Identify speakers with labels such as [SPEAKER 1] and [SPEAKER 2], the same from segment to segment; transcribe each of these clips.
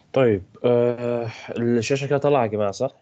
[SPEAKER 1] طيب آه الشاشة كده طالعة يا جماعة صح؟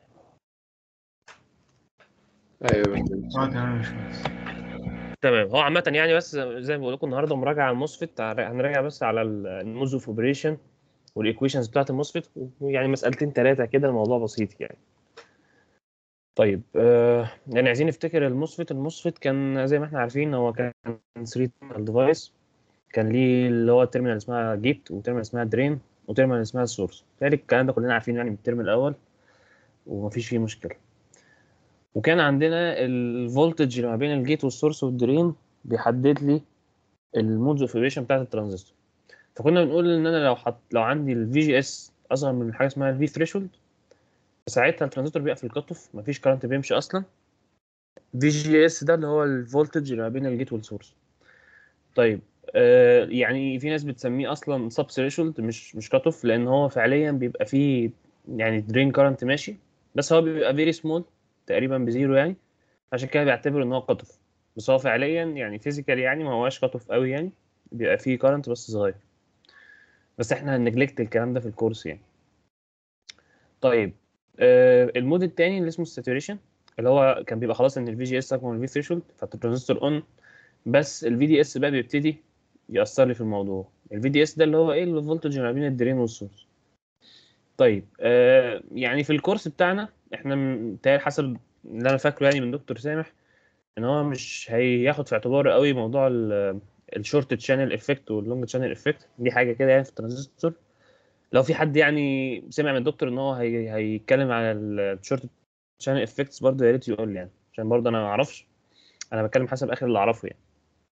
[SPEAKER 2] ايوه يا باشمهندس
[SPEAKER 3] اه تمام يا باشمهندس
[SPEAKER 1] تمام هو عامة يعني بس زي ما بقول لكم النهارده مراجعة على الموسفيت هنراجع بس على المودز اوف اوبريشن والايكويشنز بتاعت الموسفيت ويعني مسألتين ثلاثة كده الموضوع بسيط يعني. طيب آه يعني عايزين نفتكر الموسفيت الموسفيت كان زي ما احنا عارفين هو كان 3 تيرمينال ديفايس كان ليه اللي هو التيرمينال اسمها جيت وتيرمينال اسمها درين وتيرمينال اسمها سورس بالتالي الكلام ده كلنا عارفينه يعني من الترم الاول ومفيش فيه مشكله وكان عندنا الفولتج اللي ما بين الجيت والسورس والدرين بيحدد لي المودز اوف اوبريشن بتاعت الترانزستور فكنا بنقول ان انا لو حط لو عندي الفي جي اس اصغر من حاجه اسمها الفي ثريشولد ساعتها الترانزستور بيقفل الكت اوف مفيش كارنت بيمشي اصلا في جي اس ده اللي هو الفولتج اللي ما بين الجيت والسورس طيب آه يعني في ناس بتسميه اصلا سب ثريشولد مش مش كت اوف لان هو فعليا بيبقى فيه يعني درين كارنت ماشي بس هو بيبقى فيري سمول تقريبا بزيرو يعني عشان كده بيعتبر ان هو كت اوف بس هو فعليا يعني فيزيكال يعني ما هواش كت اوف قوي يعني بيبقى فيه كارنت بس صغير بس احنا هنجلكت الكلام ده في الكورس يعني طيب آه المود التاني اللي اسمه الساتوريشن اللي هو كان بيبقى خلاص ان الفي جي اس اكبر من الفي ثريشولد فالترانزستور اون بس الفي دي اس بقى بيبتدي يأثر لي في الموضوع الفي دي اس ده اللي هو ايه الفولتج ما بين الدرين والسورس طيب آه يعني في الكورس بتاعنا احنا متهيألي حسب اللي انا فاكره يعني من دكتور سامح ان هو مش هياخد في اعتباره قوي موضوع الشورت تشانل افكت واللونج تشانل افكت دي حاجه كده يعني في الترانزستور لو في حد يعني سمع من الدكتور ان هو هي هيتكلم على الشورت تشانل افكتس برضه يا ريت يقول لي يعني عشان برضه انا ما اعرفش انا بتكلم حسب اخر اللي اعرفه يعني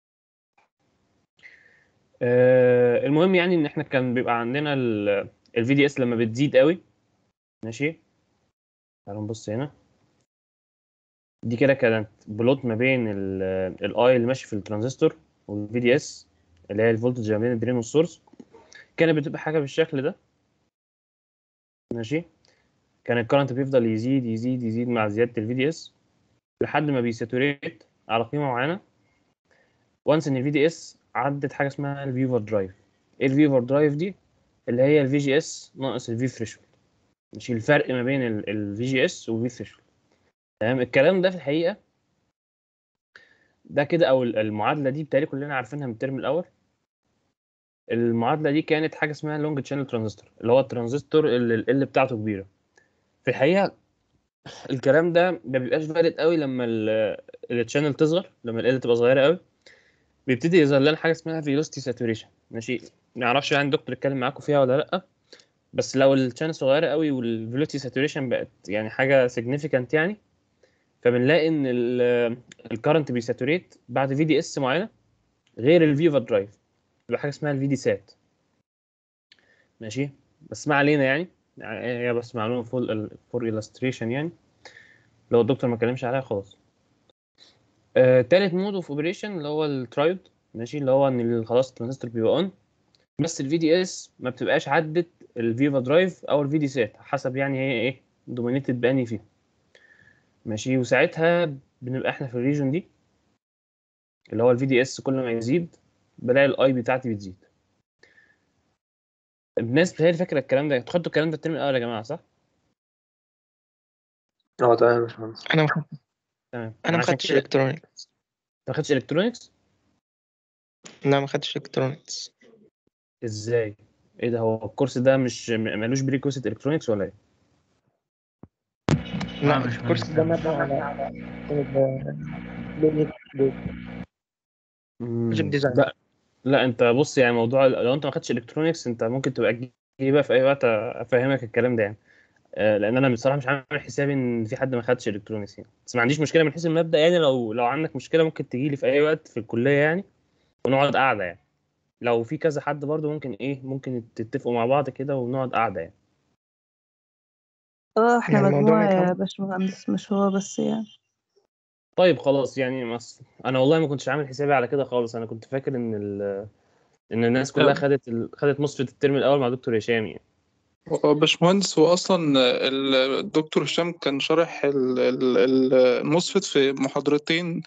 [SPEAKER 1] آه المهم يعني ان احنا كان بيبقى عندنا الفي دي اس لما بتزيد قوي ماشي تعالوا نبص هنا دي كده كانت بلوت ما بين الاي اللي ماشي في الترانزستور والفي دي اس اللي هي الفولتج ما بين الدرين والسورس كانت بتبقى حاجه بالشكل ده ماشي كان الكرنت بيفضل يزيد يزيد يزيد مع زياده الفي دي اس لحد ما بيساتوريت على قيمه معينه وانس ان الفي دي اس عدت حاجه اسمها الفيفر درايف ايه الفيفر درايف دي اللي هي الفي جي اس ناقص الفي ثريشولد ماشي الفرق ما بين الفي جي اس والفي ثريشولد تمام الكلام ده في الحقيقه ده كده او المعادله دي بالتالي كلنا عارفينها من الترم الاول المعادله دي كانت حاجه اسمها لونج تشانل ترانزستور اللي هو الترانزستور اللي ال بتاعته كبيره في الحقيقه الكلام ده ما بيبقاش فارق قوي لما التشانل تصغر لما ال تبقى صغيره قوي بيبتدي يظهر لنا حاجه اسمها فيلوسيتي ساتوريشن ماشي ما اعرفش يعني الدكتور اتكلم معاكم فيها ولا لا بس لو الشانل صغيره قوي والفيلوسيتي ساتوريشن بقت يعني حاجه سيجنيفيكانت يعني فبنلاقي ان الكرنت بيساتوريت بعد في دي اس معينه غير الفيفا درايف بيبقى حاجه اسمها الفي دي سات ماشي بس ما علينا يعني هي بس معلومه فور فور illustration يعني لو الدكتور ما اتكلمش عليها خلاص آه، تالت مود اوف اوبريشن اللي هو الترايود ماشي اللي هو ان خلاص الترانزستور بيبقى اون بس الفي دي اس ما بتبقاش عدت الفيفا درايف او الفي دي سات حسب يعني هي ايه دومينيتد باني فيه ماشي وساعتها بنبقى احنا في الريجون دي اللي هو الفي دي اس كل ما يزيد بلاقي الاي بتاعتي بتزيد الناس بتهيألي فاكره الكلام ده خدتوا الكلام ده الترم الاول يا جماعه صح؟
[SPEAKER 2] اه تمام يا باشمهندس
[SPEAKER 4] انا ما
[SPEAKER 1] تمام
[SPEAKER 4] انا ما
[SPEAKER 1] عشان
[SPEAKER 4] خدتش
[SPEAKER 1] كده-
[SPEAKER 4] الكترونيكس
[SPEAKER 1] ما خدتش الكترونكس
[SPEAKER 4] لا ما خدتش الكترونيكس
[SPEAKER 1] ازاي؟ ايه ده هو الكورس ده مش م- ملوش بريكوسيت الكترونكس ولا ايه؟
[SPEAKER 4] لا
[SPEAKER 3] مش
[SPEAKER 4] الكورس
[SPEAKER 3] مهم.
[SPEAKER 4] ده مبني على لوجيك
[SPEAKER 1] مم،
[SPEAKER 4] لوجيك ديزاين
[SPEAKER 1] لا لا انت بص يعني موضوع لو انت ما خدتش الكترونكس انت ممكن تبقى تجي بقى في اي وقت افهمك الكلام ده يعني آه، لان انا بصراحه مش عامل حسابي ان في حد ما خدش الكترونكس يعني بس ما عنديش مشكله من حيث المبدا يعني لو لو عندك مشكله ممكن تجي لي في اي وقت في الكليه يعني ونقعد قاعده يعني لو في كذا حد برضو ممكن ايه ممكن تتفقوا مع بعض كده ونقعد قاعده يعني
[SPEAKER 5] اه احنا
[SPEAKER 4] يعني الموضوع
[SPEAKER 5] مجموعة يا
[SPEAKER 4] يتعب.
[SPEAKER 5] باشمهندس مش هو بس يعني
[SPEAKER 1] طيب خلاص يعني مس... انا والله ما كنتش عامل حسابي على كده خالص انا كنت فاكر ان ال... ان الناس كلها خدت ال... خدت مصفة الترم الاول مع دكتور هشام يعني
[SPEAKER 6] هو باشمهندس هو اصلا الدكتور هشام كان شارح ال- ال- المصفت في محاضرتين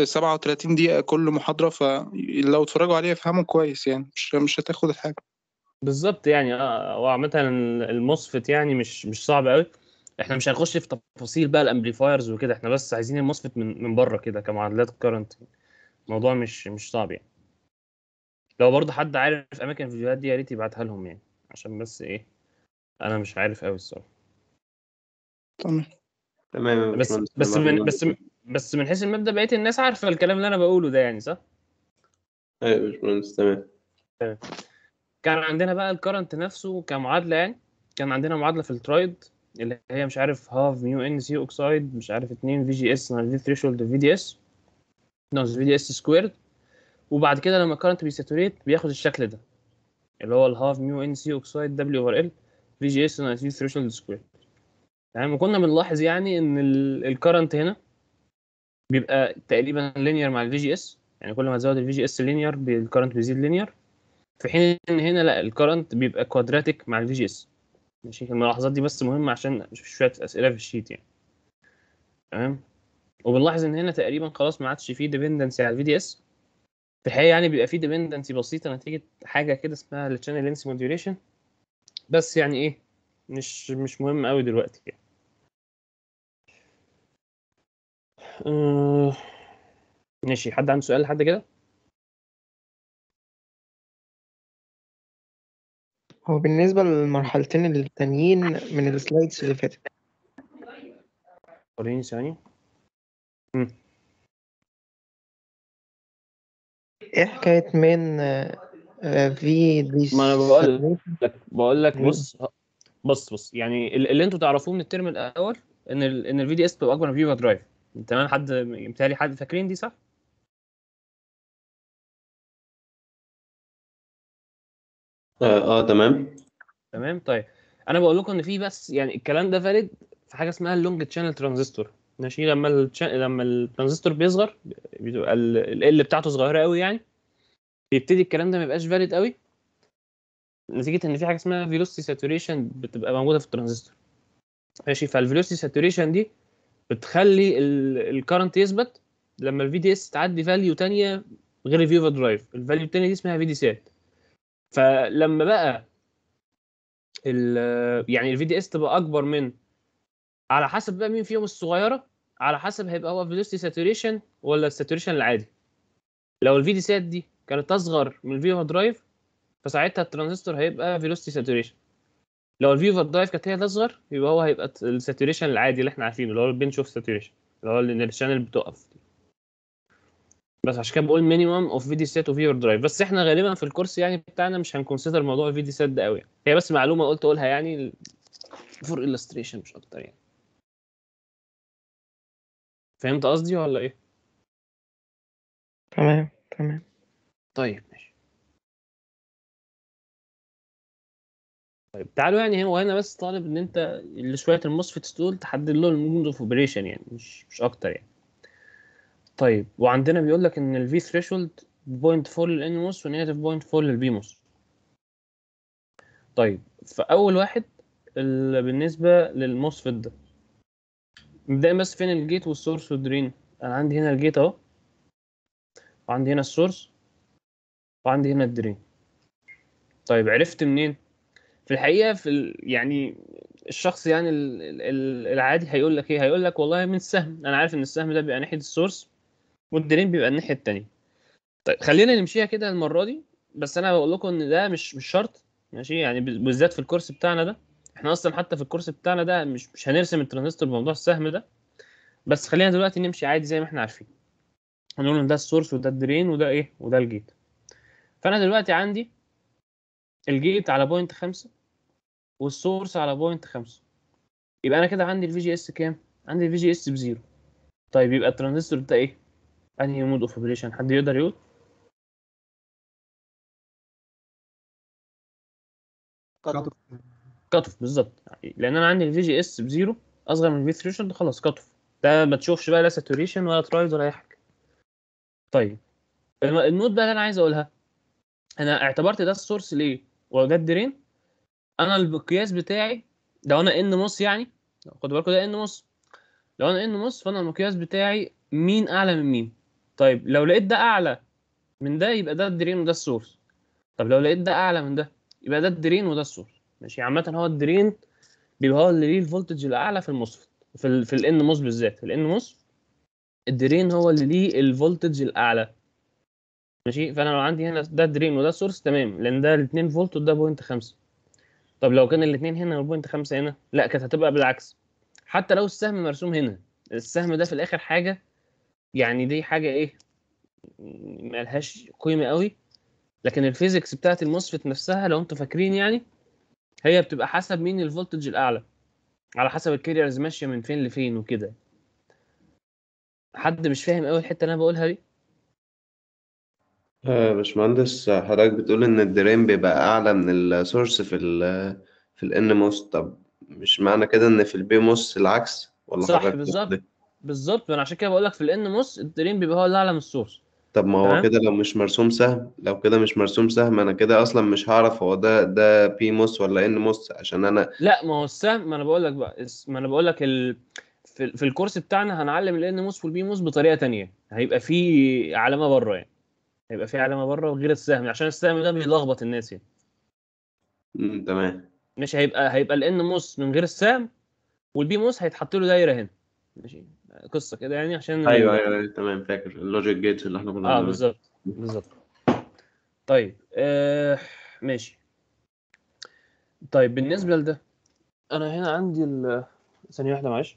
[SPEAKER 6] 37 دقيقة كل محاضرة فلو اتفرجوا عليه يفهموا كويس يعني مش مش هتاخد الحاجة
[SPEAKER 1] بالظبط يعني اه هو عامة الموسفيت يعني مش مش صعب قوي احنا مش هنخش في تفاصيل بقى الامبليفايرز وكده احنا بس عايزين الموسفيت من من بره كده كمعادلات كارنت الموضوع مش مش صعب يعني لو برضه حد عارف اماكن الفيديوهات دي يا ريت يبعتها لهم يعني عشان بس ايه انا مش عارف قوي الصراحه
[SPEAKER 6] تمام
[SPEAKER 2] تمام يا
[SPEAKER 1] بس
[SPEAKER 2] باشمهندس
[SPEAKER 1] بس
[SPEAKER 2] تمام.
[SPEAKER 1] من بس بس من حيث المبدأ بقية الناس عارفة الكلام اللي انا بقوله ده يعني صح؟
[SPEAKER 2] ايوه يا باشمهندس تمام
[SPEAKER 1] كان عندنا بقى الكرنت نفسه كمعادله يعني كان عندنا معادله في الترايد اللي هي مش عارف هاف ميو ان سي اوكسايد مش عارف 2 في جي اس ناقص في ثريشولد في دي اس ناقص في دي اس سكويرد وبعد كده لما الكرنت بيساتوريت بياخد الشكل ده اللي هو الهاف ميو ان سي اوكسايد دبليو اوفر ال في جي اس ناقص في ثريشولد سكويرد يعني كنا بنلاحظ يعني ان الكرنت هنا بيبقى تقريبا لينير مع الفي جي اس يعني كل ما تزود الفي جي اس لينير الكرنت بيزيد لينير في حين ان هنا لا الكرنت بيبقى كوادراتيك مع الفي جي اس ماشي الملاحظات دي بس مهمه عشان شويه اسئله في الشيت يعني تمام وبنلاحظ ان هنا تقريبا خلاص ما عادش فيه ديبندنسي على الفي دي اس في الحقيقه يعني بيبقى فيه ديبندنسي بسيطه نتيجه حاجه كده اسمها الشانل لينس موديوليشن بس يعني ايه مش مش مهم قوي دلوقتي يعني أه... ماشي حد عنده سؤال لحد كده
[SPEAKER 4] هو بالنسبة للمرحلتين التانيين من السلايدز اللي فاتت
[SPEAKER 1] وريني ثانيه
[SPEAKER 4] ايه حكاية من في دي
[SPEAKER 1] ما أنا بقول لك بقول لك بص بص بص يعني ال- اللي انتوا تعرفوه من الترم الاول ان ال ان الفي دي اس بتبقى اكبر من فيفا درايف تمام حد متهيألي حد فاكرين دي صح؟
[SPEAKER 2] اه, آه تمام
[SPEAKER 1] تمام طيب انا بقول لكم ان في بس يعني الكلام ده فاليد في حاجه اسمها اللونج تشانل ترانزستور ماشي لما التش... لما الترانزستور بيصغر بتبقى ال ال بتاعته صغيره قوي يعني بيبتدي الكلام ده ما يبقاش فاليد قوي نتيجه ان في حاجه اسمها فيلوسيتي ساتوريشن بتبقى موجوده في الترانزستور ماشي فالفيلوسيتي ساتوريشن دي بتخلي الكرنت يثبت لما الفي دي اس تعدي فاليو تانية غير الفيفا درايف الفاليو التانية دي اسمها في دي سات فلما بقى ال يعني الفي دي اس تبقى اكبر من على حسب بقى مين فيهم الصغيره على حسب هيبقى هو فيلوسيتي ساتوريشن ولا الساتوريشن العادي لو الفي دي سات دي كانت اصغر من الفيفا درايف فساعتها الترانزستور هيبقى فيلوسيتي ساتوريشن لو الفيفا درايف كانت هي الاصغر يبقى هو هيبقى الساتوريشن العادي اللي احنا عارفينه اللي هو البنش اوف ساتوريشن اللي هو ان الشانل بتقف بس عشان كده بقول مينيمم اوف في دي سات وفيفا درايف بس احنا غالبا في الكورس يعني بتاعنا مش هنكونسيدر موضوع الفي دي سات ده قوي يعني. هي بس معلومه قلت اقولها يعني فور illustration مش اكتر يعني فهمت قصدي ولا ايه؟
[SPEAKER 4] تمام تمام
[SPEAKER 1] طيب ماشي طيب تعالوا يعني هو هنا بس طالب ان انت اللي شويه الموسفيتس دول تحدد له المود اوف اوبريشن يعني مش مش اكتر يعني طيب وعندنا بيقول لك ان الفي ثريشولد 0.4 للان موس ونيجاتيف 0.4 للبي موس طيب فاول واحد ال- بالنسبه للموسفيت ده مبدئيا بس فين الجيت والسورس والدرين انا عندي هنا الجيت اهو وعندي هنا السورس وعندي هنا الدرين طيب عرفت منين في الحقيقه في ال... يعني الشخص يعني ال... ال- العادي هيقول لك ايه هيقول لك والله من السهم انا عارف ان السهم ده بيبقى ناحيه السورس والدرين بيبقى الناحيه التانية طيب خلينا نمشيها كده المره دي بس انا بقول لكم ان ده مش مش شرط ماشي يعني ب- بالذات في الكورس بتاعنا ده احنا اصلا حتى في الكورس بتاعنا ده مش مش هنرسم الترانزستور بموضوع السهم ده بس خلينا دلوقتي نمشي عادي زي ما احنا عارفين هنقول ان ده السورس وده الدرين وده ايه وده الجيت فانا دلوقتي عندي الجيت على بوينت خمسة والسورس على بوينت خمسة يبقى انا كده عندي الفي جي اس كام عندي الفي جي اس بزيرو طيب يبقى الترانزستور ده ايه انهي مود اوف اوبريشن حد يقدر يقول
[SPEAKER 3] كاتب
[SPEAKER 1] كاتوف بالظبط لان انا عندي الفي جي اس بزيرو اصغر من الفي ثريشولد خلاص كاتوف ده ما تشوفش بقى لا ساتوريشن ولا ترايد ولا اي حاجه طيب الم- النوت بقى اللي انا عايز اقولها انا اعتبرت ده السورس ليه وده الدرين انا المقياس بتاعي لو انا ان موس يعني خدوا بالكم ده ان موس لو انا ان موس فانا المقياس بتاعي مين اعلى من مين طيب لو لقيت ده اعلى من ده يبقى ده الدرين وده السورس طب لو لقيت ده اعلى من ده يبقى ده الدرين وده السورس ماشي عامه هو الدرين بيبقى هو اللي ليه الفولتج الاعلى في المصفت في ال في الان موس بالذات في الان موس الدرين هو اللي ليه الفولتج الاعلى ماشي فانا لو عندي هنا ده درين وده سورس تمام لان ده الاثنين فولت وده بوينت خمسة طب لو كان الاثنين هنا والبوينت خمسة هنا لا كانت هتبقى بالعكس حتى لو السهم مرسوم هنا السهم ده في الاخر حاجه يعني دي حاجه ايه ملهاش قيمه قوي لكن الفيزيكس بتاعت الموسفيت نفسها لو انتوا فاكرين يعني هي بتبقى حسب مين الفولتج الاعلى على حسب الكاريرز ماشيه من فين لفين وكده حد مش فاهم قوي الحته اللي انا بقولها دي
[SPEAKER 2] آه يا باشمهندس حضرتك بتقول إن الدرين بيبقى أعلى من السورس في ال في الإن موس طب مش معنى كده إن في البي موس العكس ولا
[SPEAKER 1] صح
[SPEAKER 2] حضرتك
[SPEAKER 1] بالظبط
[SPEAKER 2] تقصد إيه؟
[SPEAKER 1] بالظبط انا عشان كده بقول لك في الان موس الدرين بيبقى هو اللي اعلى من السورس
[SPEAKER 2] طب ما هو
[SPEAKER 1] تمام
[SPEAKER 2] كده لو مش مرسوم سهم لو كده مش مرسوم سهم أنا كده أصلا مش هعرف هو ده ده بي موس ولا إن موس عشان أنا
[SPEAKER 1] لا ما هو السهم ما انا بقول لك بقى الس- ما انا بقول لك ال... في, في الكورس بتاعنا هنعلم الان موس والبي موس بطريقه تانية هيبقى في علامه بره يعني هيبقى في علامه بره غير السهم عشان السهم ده بيلخبط الناس يعني
[SPEAKER 2] مم، تمام
[SPEAKER 1] مش هيبقى هيبقى الان موس من غير السهم والبي موس هيتحط له دايره هنا ماشي قصه كده يعني عشان
[SPEAKER 2] أيوه
[SPEAKER 1] ال...
[SPEAKER 2] أيوه أيوه تمام فاكر اللوجيك جيتس اللي إحنا كنا
[SPEAKER 1] اه
[SPEAKER 2] بنعمله
[SPEAKER 1] بالظبط بالظبط طيب آه ماشي طيب بالنسبه لده انا هنا عندي ال... ثانيه واحده معلش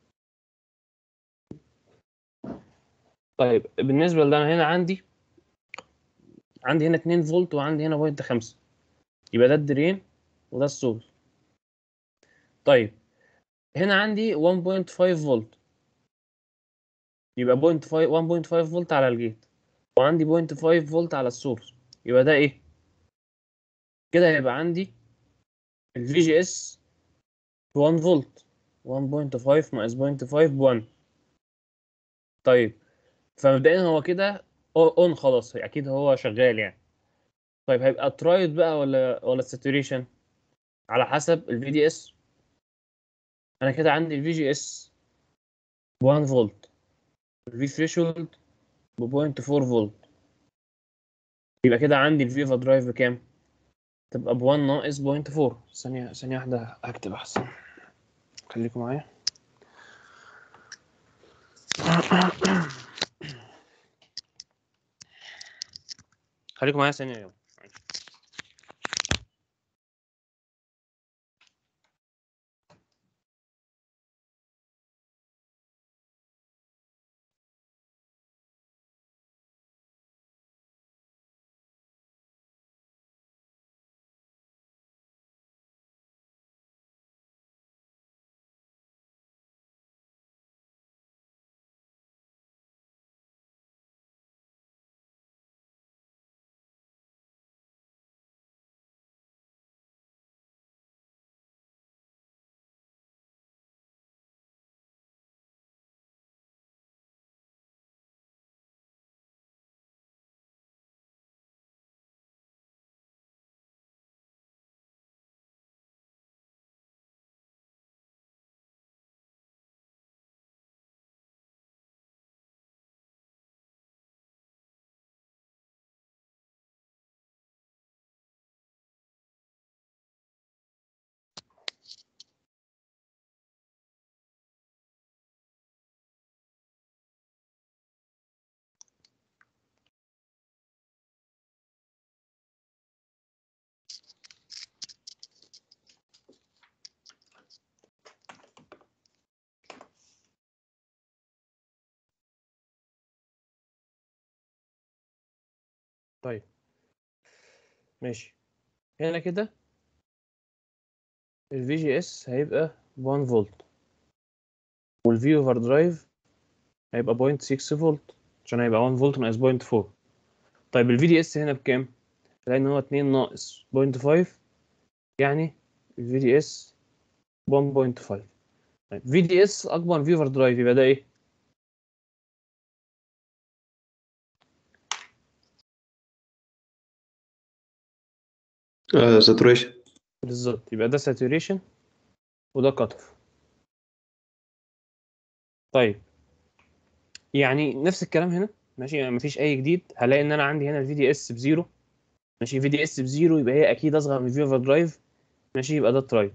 [SPEAKER 1] طيب بالنسبه لده انا هنا عندي عندي هنا 2 فولت وعندي هنا بوينت 5 يبقى ده الدرين وده السورس طيب هنا عندي 1.5 فولت يبقى 0.5 1.5 فولت على الجيت وعندي 0.5 فولت على السورس يبقى ده ايه كده هيبقى عندي الفي جي اس 1 فولت 1.5 ناقص 0.5 ب 1 طيب فمبدئيا هو كده اون خلاص اكيد هو شغال يعني طيب هيبقى ترايد بقى ولا ولا ساتوريشن على حسب الفي دي اس انا كده عندي الفي جي اس ب 1 فولت الفي ثريشولد ب 0.4 فولت يبقى كده عندي الفيفا درايف بكام؟ تبقى ب 1 ناقص 0.4 ثانية ثانية واحدة هكتب أحسن خليكم معايا خليكم معايا ثانية يوم طيب ماشي هنا كده الفي جي اس هيبقى 1 فولت والفي اوفر درايف هيبقى 0.6 فولت عشان هيبقى 1 فولت ناقص 0.4 طيب الفي دي اس هنا بكام؟ لان هو 2 ناقص 0.5 يعني الفي دي اس 1.5 طيب في دي اس اكبر من في اوفر درايف يبقى ده ايه؟
[SPEAKER 2] آه ساتوريشن
[SPEAKER 1] بالظبط يبقى ده ساتوريشن وده كات اوف طيب يعني نفس الكلام هنا ماشي يعني مفيش اي جديد هلاقي ان انا عندي هنا الفي دي اس بزيرو ماشي في دي اس بزيرو يبقى هي اكيد اصغر من في اوفر درايف ماشي يبقى ده ترايد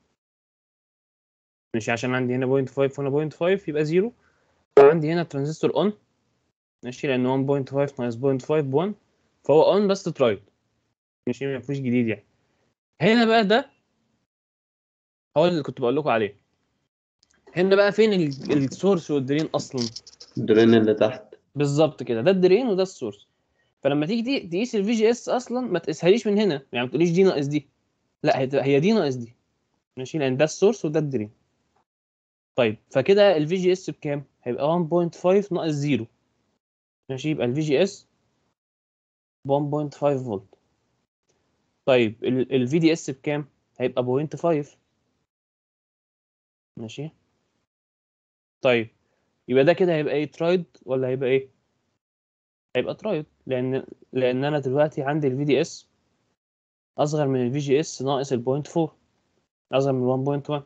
[SPEAKER 1] ماشي عشان عندي هنا بوينت 5 وهنا بوينت 5 يبقى زيرو وعندي هنا ترانزستور اون ماشي لان 1.5 ناقص 0.5 ب 1 فهو اون بس ترايد ماشي ما فيهوش جديد يعني هنا بقى ده هو اللي كنت بقول لكم عليه هنا بقى فين ال- السورس والدرين اصلا
[SPEAKER 2] الدرين اللي تحت
[SPEAKER 1] بالظبط كده ده الدرين وده السورس فلما تيجي تي- تقيس الفي جي اس اصلا ما تقيسهاليش من هنا يعني ما تقوليش دي ناقص دي لا هي هي دي ناقص دي ماشي لان ده السورس وده الدرين طيب فكده الفي جي اس بكام هيبقى 1.5 ناقص 0 ماشي يبقى الفي جي اس 1.5 فولت طيب الفي دي اس بكام هيبقى 0.5 ماشي طيب يبقى ده كده هيبقى ايه ترايد ولا هيبقى ايه هيبقى ترايد لان لان انا دلوقتي عندي الفي دي اس اصغر من الفي جي اس ناقص البوينت 4 اصغر من 1.1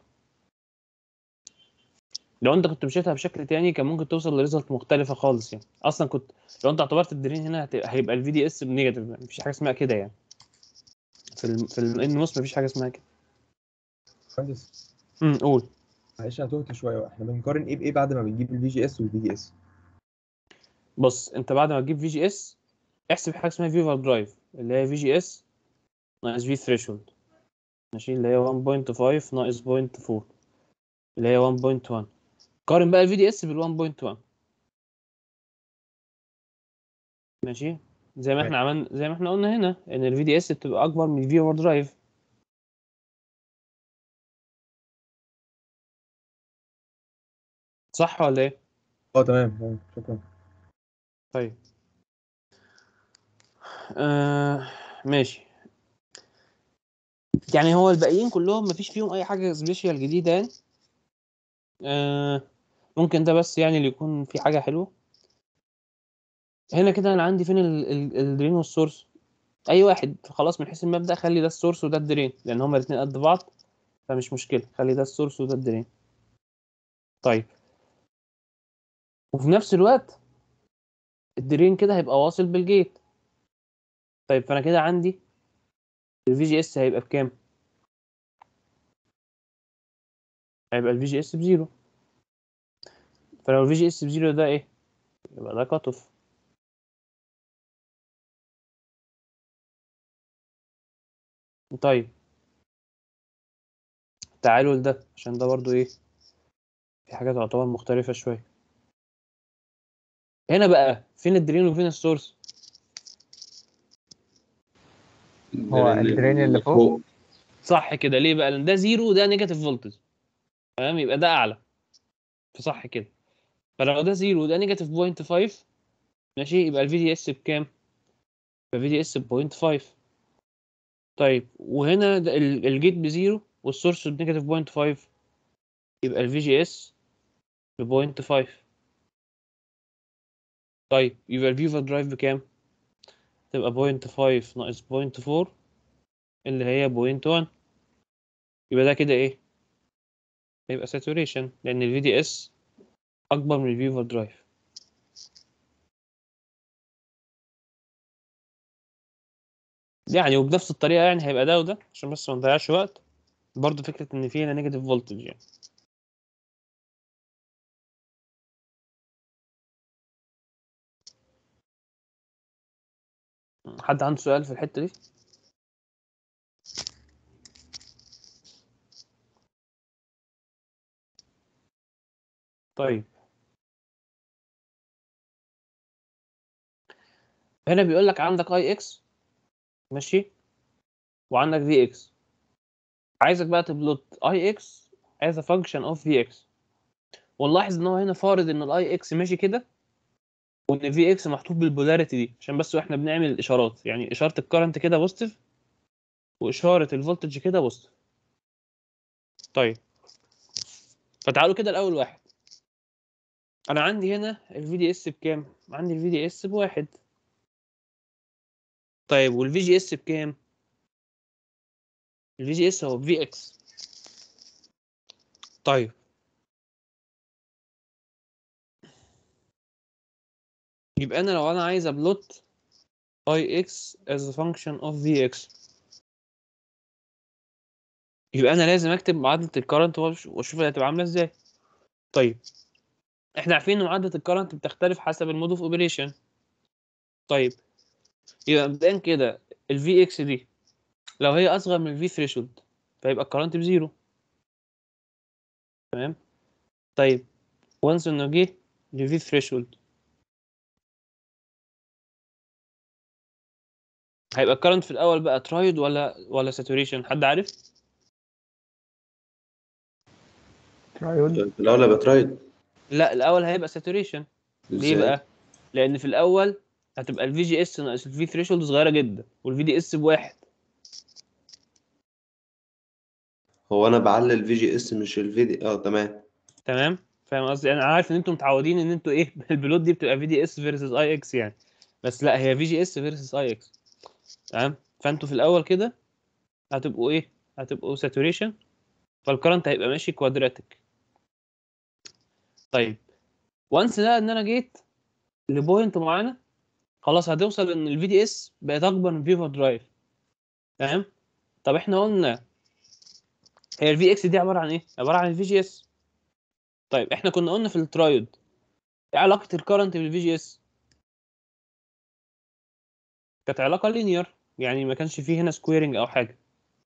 [SPEAKER 1] لو انت كنت مشيتها بشكل تاني كان ممكن توصل لريزلت مختلفه خالص يعني اصلا كنت لو انت اعتبرت الدرين هنا هتبقى هيبقى الفي دي اس بنيجاتيف مفيش حاجه اسمها كده يعني في ال في الان موس مفيش حاجه اسمها كده
[SPEAKER 3] مهندس
[SPEAKER 1] امم قول
[SPEAKER 3] معلش انا تهت شويه احنا بنقارن ايه بايه بعد ما بنجيب الفي جي اس والفي دي اس
[SPEAKER 1] بص انت بعد ما تجيب في جي اس احسب حاجه اسمها في اوفر درايف اللي هي في جي اس ناقص في ثريشولد ماشي اللي هي 1.5 ناقص 0.4 اللي هي 1.1 قارن بقى الفي دي اس بال 1.1 ماشي زي ما احنا عملنا زي ما احنا قلنا هنا ان الفي دي اس بتبقى اكبر من الفي اوفر درايف صح ولا ايه؟
[SPEAKER 3] اه تمام تمام شكرا
[SPEAKER 1] طيب آه ماشي يعني هو الباقيين كلهم مفيش فيهم اي حاجه سبيشال جديده يعني آه ممكن ده بس يعني اللي يكون في حاجه حلوه هنا كده انا عندي فين ال- ال- الدرين والسورس اي واحد خلاص من حيث المبدا خلي ده السورس وده الدرين لان هما الاثنين قد بعض فمش مشكله خلي ده السورس وده الدرين طيب وفي نفس الوقت الدرين كده هيبقى واصل بالجيت طيب فانا كده عندي الفي جي اس هيبقى بكام هيبقى الفي جي اس بزيرو فلو الفي جي اس بزيرو ده ايه يبقى ده كات اوف طيب تعالوا لده عشان ده برضو ايه في حاجة تعتبر مختلفة شوية هنا بقى فين الدرين وفين السورس
[SPEAKER 2] هو
[SPEAKER 7] الدرين اللي فوق؟
[SPEAKER 1] صح كده ليه بقى لان ده زيرو وده نيجاتيف فولتج تمام يبقى ده اعلى فصح كده فلو ده زيرو وده نيجاتيف بوينت 5 ماشي يبقى الفي دي اس بكام يبقى في دي اس بوينت 5 طيب وهنا ده ال- الجيت بزيرو والسورس بنيجاتيف بوينت 5 يبقى الفي جي اس ببوينت 5 طيب يبقى الفي اوفر درايف بكام تبقى بوينت 5 ناقص بوينت 4 اللي هي بوينت 1 يبقى ده كده ايه هيبقى ساتوريشن لان الفي دي اس اكبر من الفي اوفر درايف يعني وبنفس الطريقه يعني هيبقى ده وده عشان بس ما نضيعش وقت برضه فكره ان في هنا نيجاتيف فولتج يعني حد عنده سؤال في الحته دي طيب هنا بيقول لك عندك اي اكس ماشي وعندك في اكس عايزك بقى تبلوت اي اكس as a function of في اكس ونلاحظ ان هو هنا فارض ان الاي اكس ماشي كده وان في اكس محطوط بالبولاريتي دي عشان بس واحنا بنعمل الاشارات يعني اشاره الكرنت كده بوزيتيف واشاره الفولتج كده بوزيتيف طيب فتعالوا كده الاول واحد انا عندي هنا الفي دي اس بكام عندي الفي دي اس بواحد طيب والفي جي اس بكام الفي جي اس هو في اكس طيب يبقى انا لو انا عايز ابلوت ix as a function of vx يبقى انا لازم اكتب معادله الكرنت واشوف هي هتبقى عامله ازاي طيب احنا عارفين ان معادله الكرنت بتختلف حسب المود اوف اوبريشن طيب يبقى مبدئيا كده ال Vx دي لو هي اصغر من ال V threshold فيبقى الكرنت بزيرو تمام طيب وانس انه جه ل V threshold هيبقى الكرنت في الاول بقى ترايد ولا ولا ساتوريشن حد عارف
[SPEAKER 4] ترايود
[SPEAKER 2] في الأول هيبقى ترايد
[SPEAKER 1] لا الاول هيبقى ساتوريشن ليه
[SPEAKER 2] ازاي؟
[SPEAKER 1] بقى لان في الاول هتبقى الفي جي اس ناقص الفي ثريشولد صغيره جدا والفي دي اس بواحد
[SPEAKER 2] هو أنا بعلل في جي اس مش الفيديو اه تمام
[SPEAKER 1] تمام فاهم قصدي انا عارف ان انتم متعودين ان انتوا ايه البلوت دي بتبقى في دي اس فيرسز اي اكس يعني بس لا هي في جي اس فيرسز اي اكس تمام فانتوا في الاول كده هتبقوا ايه هتبقوا ساتوريشن فالكرنت هيبقى ماشي كوادراتيك طيب وانس ده ان انا جيت لبوينت معينه خلاص هتوصل ان الفي دي اس بقت اكبر من فيفا درايف تمام طب احنا قلنا هي الفي اكس دي عباره عن ايه عباره عن الفي جي اس طيب احنا كنا قلنا في الترايود ايه علاقه الكرنت بالفي جي اس كانت علاقه لينير يعني ما كانش فيه هنا سكويرنج او حاجه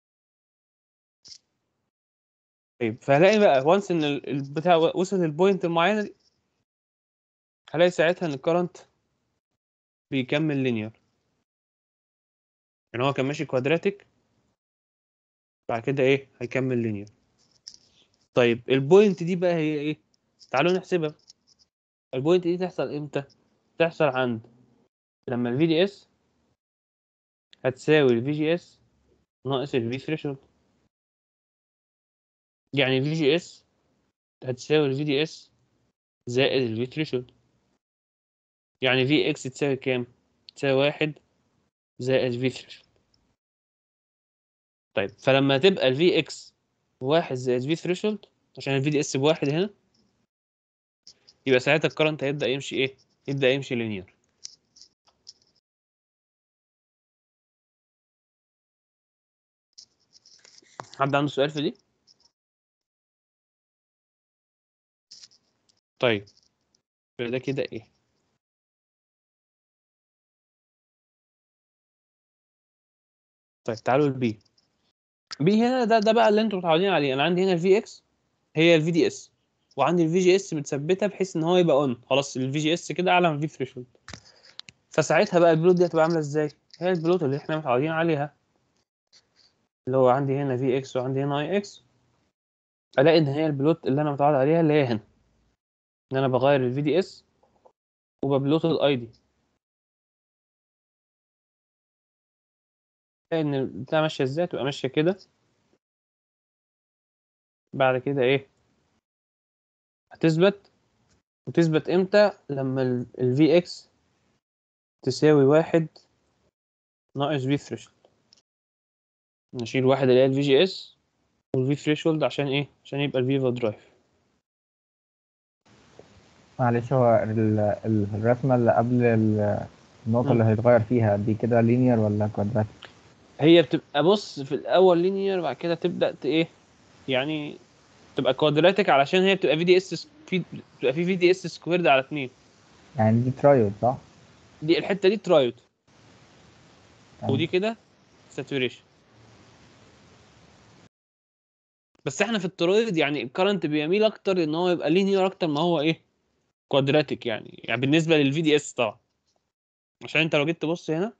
[SPEAKER 1] طيب فهلاقي بقى وانس ان ال- البتاع وصل للبوينت المعينه دي هلاقي ساعتها ان الكرنت بيكمل لينير يعني هو كان ماشي كوادراتيك بعد كده ايه هيكمل لينير طيب البوينت دي بقى هي ايه تعالوا نحسبها البوينت دي تحصل امتى تحصل عند لما الفي دي اس هتساوي الفي جي اس ناقص الفي ثريشولد يعني الفي جي اس هتساوي الفي دي اس زائد الفي ثريشولد يعني في اكس تساوي كام تساوي واحد زائد في ثريشولد طيب فلما تبقى الفي اكس واحد زائد في ثريشولد عشان الفي دي اس بواحد هنا يبقى ساعتها الكرنت هيبدأ يمشي ايه يبدأ يمشي لينير حد عنده سؤال في دي طيب يبقى ده كده ايه طيب تعالوا البي بي هنا ده ده بقى اللي انتوا متعودين عليه انا عندي هنا الفي اكس هي الفي دي اس وعندي الفي جي اس متثبته بحيث ان هو يبقى اون خلاص الفي جي اس كده اعلى من الفي ثريشولد فساعتها بقى البلوت دي هتبقى عامله ازاي هي البلوت اللي احنا متعودين عليها اللي هو عندي هنا في اكس وعندي هنا اي اكس الاقي ان هي البلوت اللي انا متعود عليها اللي هي هنا ان انا بغير الفي دي اس وببلوت الاي دي ان البتاع ماشيه ازاي تبقى ماشيه كده بعد كده ايه هتثبت وتثبت امتى لما ال في اكس تساوي واحد ناقص في ثريشولد نشيل واحد اللي هي الفي جي اس والفي ثريشولد عشان ايه عشان يبقى الفيفا درايف
[SPEAKER 7] معلش هو ال- ال- الرسمة اللي قبل ال- النقطة
[SPEAKER 1] مم.
[SPEAKER 7] اللي هيتغير فيها دي كده لينير ولا كوادراتيك؟
[SPEAKER 1] هي بتبقى بص في الاول لينير بعد كده تبدا ت- ايه يعني تبقى كوادراتيك علشان هي بتبقى في دي اس في بتبقى في في دي اس سكويرد على اتنين
[SPEAKER 7] يعني دي ترايود صح؟
[SPEAKER 1] دي الحته دي ترايود
[SPEAKER 7] تمام.
[SPEAKER 1] ودي كده ساتوريشن بس احنا في الترويد يعني الكرنت بيميل اكتر ان هو يبقى لينير اكتر ما هو ايه كوادراتيك يعني يعني بالنسبه للفي دي اس طبعا عشان انت لو جيت تبص هنا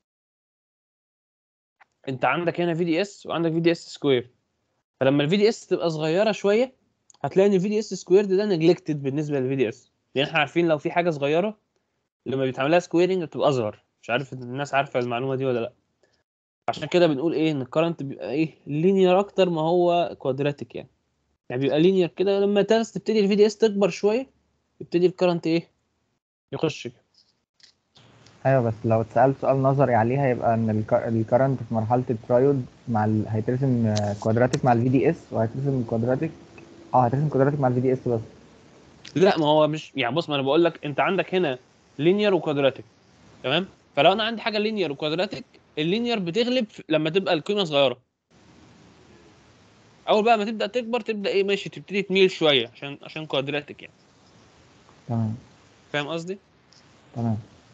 [SPEAKER 1] انت عندك هنا في دي اس وعندك في دي اس سكوير فلما الفي دي اس تبقى صغيره شويه هتلاقي ان الفي دي اس سكوير ده نجلكتد بالنسبه للفي دي اس لان احنا عارفين لو في حاجه صغيره لما بيتعمل لها سكويرنج بتبقى اصغر مش عارف الناس عارفه المعلومه دي ولا لا عشان كده بنقول ايه ان الكرنت بيبقى ايه لينير اكتر ما هو كوادراتيك يعني يعني بيبقى لينير كده لما تنس تبتدي الفي دي اس تكبر شويه يبتدي الكرنت ايه يخش كده
[SPEAKER 7] ايوه بس لو اتسألت سؤال نظري عليها يبقى ان الكرنت في مرحلة الترايود مع ال... هيترسم كوادراتيك مع الفي دي اس وهيترسم كوادراتيك اه هيترسم كوادراتيك مع الفي دي اس بس
[SPEAKER 1] لا ما هو مش يعني بص ما انا بقول لك انت عندك هنا لينير وكوادراتيك تمام فلو انا عندي حاجه لينير وكوادراتيك اللينير بتغلب في- لما تبقى القيمه صغيره اول بقى ما تبدا تكبر تبدا ايه ماشي تبتدي تميل شويه عشان عشان كوادراتيك يعني
[SPEAKER 7] تمام
[SPEAKER 1] فاهم قصدي
[SPEAKER 7] تمام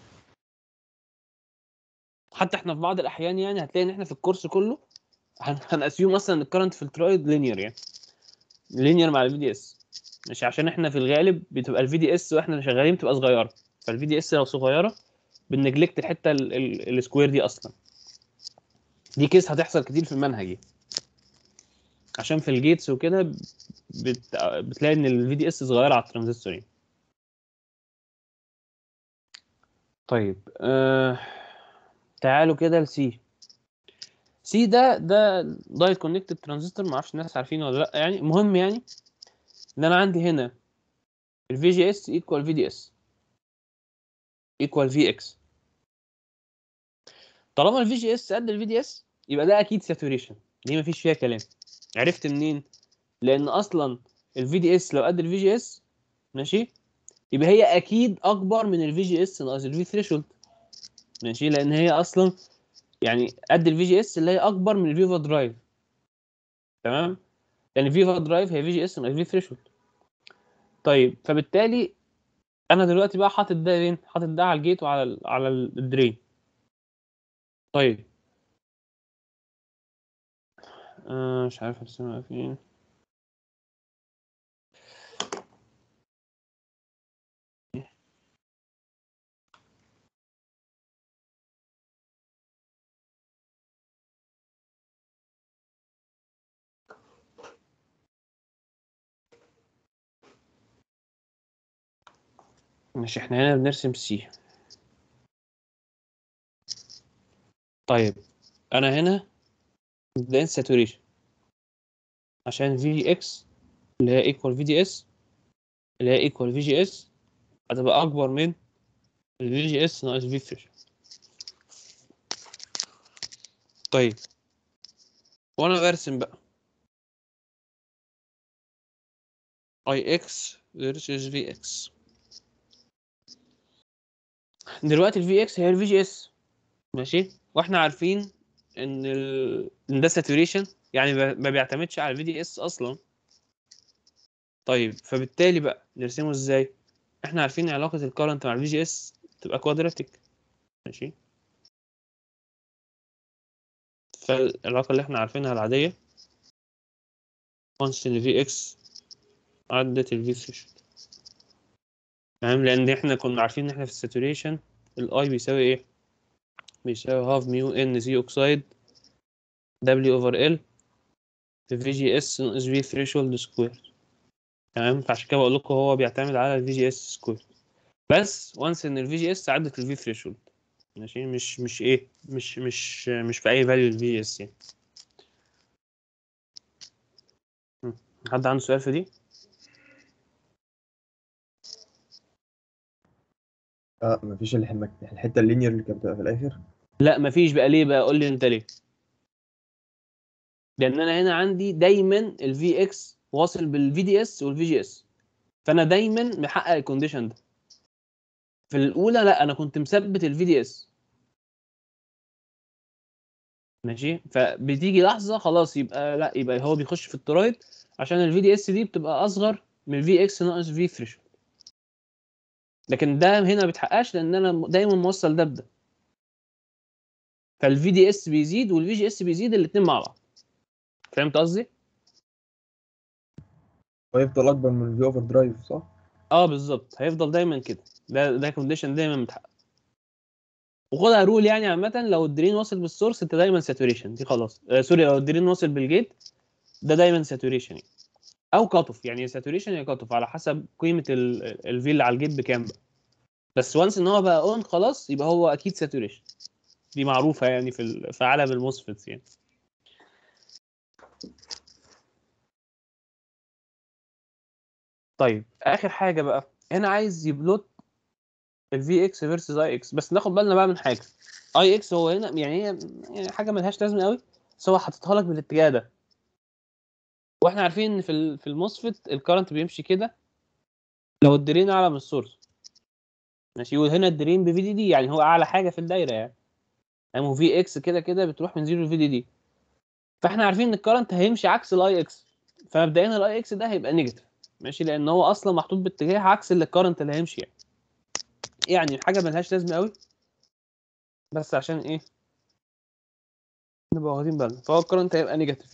[SPEAKER 1] حتى احنا في بعض الاحيان يعني هتلاقي ان احنا في الكورس كله هن- هنأسيوم مثلا الكرنت في الترايد لينير يعني لينير مع الفي دي اس مش عشان احنا في الغالب بتبقى الفي دي اس واحنا شغالين بتبقى صغيره فالفي دي اس لو صغيره بنجلكت الحته ال- ال- السكوير دي اصلا دي كيس هتحصل كتير في المنهج يعني. عشان في الجيتس وكده بت... بتلاقي ان الفي دي اس صغيره على الترانزستور يعني. طيب آه... تعالوا كده لسي سي ده ده دايت كونكتد ترانزستور ما اعرفش الناس عارفينه ولا لا يعني المهم يعني ان انا عندي هنا الفي جي اس ايكوال في دي اس ايكوال في اكس طالما الفي جي اس قد الفي دي اس يبقى ده اكيد ساتوريشن دي مفيش فيها كلام عرفت منين لان اصلا الفي دي اس لو قد الفي جي اس ماشي يبقى هي اكيد اكبر من الفي جي اس ناقص الفي ثريشولد ماشي لان هي اصلا يعني قد الفي جي اس اللي هي اكبر من الفيفا درايف تمام يعني فيفا درايف هي في جي اس ناقص في ثريشولد طيب فبالتالي انا دلوقتي بقى حاطط ده فين حاطط ده على الجيت وعلى ال على الدرين طيب آه مش عارف ارسمها فين مش احنا هنا بنرسم سي طيب انا هنا مبدئيا ساتوريشن عشان في اكس اللي هي ايكوال في دي اس اللي هي ايكوال في جي اس هتبقى اكبر من الفي جي اس ناقص في ثريشولد طيب وانا برسم بقى اي اكس versus في اكس دلوقتي الفي اكس هي الفي جي اس ماشي واحنا عارفين ان ال... ان ده ساتوريشن يعني ب- ما بيعتمدش على الفي دي اس اصلا طيب فبالتالي بقى نرسمه ازاي احنا عارفين علاقه الكرنت مع الفي جي اس تبقى كوادراتيك ماشي فالعلاقه اللي احنا عارفينها العاديه once ان في اكس عدت الفي ثريشولد تمام لان احنا كنا عارفين ان احنا في الساتوريشن الاي بيساوي ايه بيساوي هاف ميو ان سي اوكسايد دبليو اوفر ال في في جي اس ناقص في ثريشولد سكوير تمام فعشان كده بقول لكم هو بيعتمد على الفي جي اس سكوير بس وانس ان الفي جي اس عدت الفي ثريشولد ماشي مش مش ايه مش مش مش في اي فاليو الفي جي اس يعني م. حد عنده سؤال في دي؟
[SPEAKER 3] اه مفيش الح- الحته اللينير اللي كانت بتبقى في الاخر
[SPEAKER 1] لا مفيش بقى ليه بقى قول لي انت ليه لان انا هنا عندي دايما الفي اكس واصل بالفي دي اس والفي جي اس فانا دايما محقق الكونديشن ده في الاولى لا انا كنت مثبت الفي دي اس ماشي فبتيجي لحظه خلاص يبقى لا يبقى هو بيخش في الترايد عشان الفي دي اس دي بتبقى اصغر من الفي اكس ناقص في ثريشولد لكن ده هنا ما بيتحققش لان انا دايما موصل ده بده فالفي دي اس بيزيد والفي جي اس بيزيد الاثنين مع بعض فهمت قصدي؟
[SPEAKER 3] ويفضل اكبر من الفي اوفر درايف صح؟
[SPEAKER 1] اه بالظبط هيفضل دايما كده ده ده كونديشن دايما متحقق وخدها رول يعني عامة لو الدرين واصل بالسورس انت دايما ساتوريشن دي خلاص آه سوري لو الدرين واصل بالجيت ده دايما ساتوريشن يعني. او كاتوف يعني ساتوريشن يا كاتوف على حسب قيمة الفي اللي على الجيت بكام بقى بس وانس ان هو بقى اون خلاص يبقى هو اكيد ساتوريشن دي معروفة يعني في ال- في عالم الموسفيتس يعني طيب اخر حاجه بقى هنا عايز يبلوت الفي اكس فيرسز اي اكس بس ناخد بالنا بقى من حاجه اي اكس هو هنا يعني هي يعني حاجه ملهاش لازمه قوي بس هو حاططها لك بالاتجاه ده واحنا عارفين ان في ال- في الموسفيت الكرنت بيمشي كده لو الدرين اعلى من السورس
[SPEAKER 8] ماشي وهنا الدرين بفي دي دي يعني هو اعلى حاجه في الدايره يعني يعني هو في اكس كده كده بتروح من 0 لفي دي دي فاحنا عارفين ان الكرنت هيمشي عكس الاي اكس فمبدئيا الاي اكس ده هيبقى نيجاتيف ماشي لان هو اصلا محطوط باتجاه عكس اللي الكرنت اللي هيمشي يعني يعني حاجه ملهاش لازمه قوي بس عشان ايه نبقى واخدين بالنا فهو الكرنت هيبقى نيجاتيف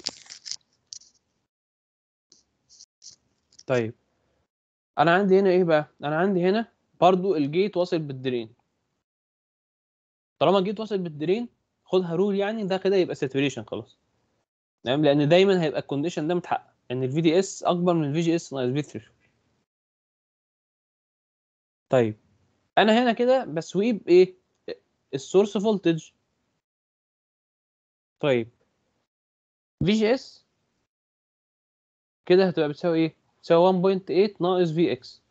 [SPEAKER 8] طيب انا عندي هنا ايه بقى انا عندي هنا برضو الجيت واصل بالدرين طالما الجيت واصل بالدرين خدها رول يعني ده كده يبقى ساتوريشن خلاص تمام لان دايما هيبقى الكونديشن ده متحقق ان الفي دي اس اكبر من الفي جي اس ناقص في ثريشولد طيب انا هنا كده بسويه بايه السورس فولتج طيب في جي اس كده هتبقى بتساوي ايه تساوي 1.8 ناقص في اكس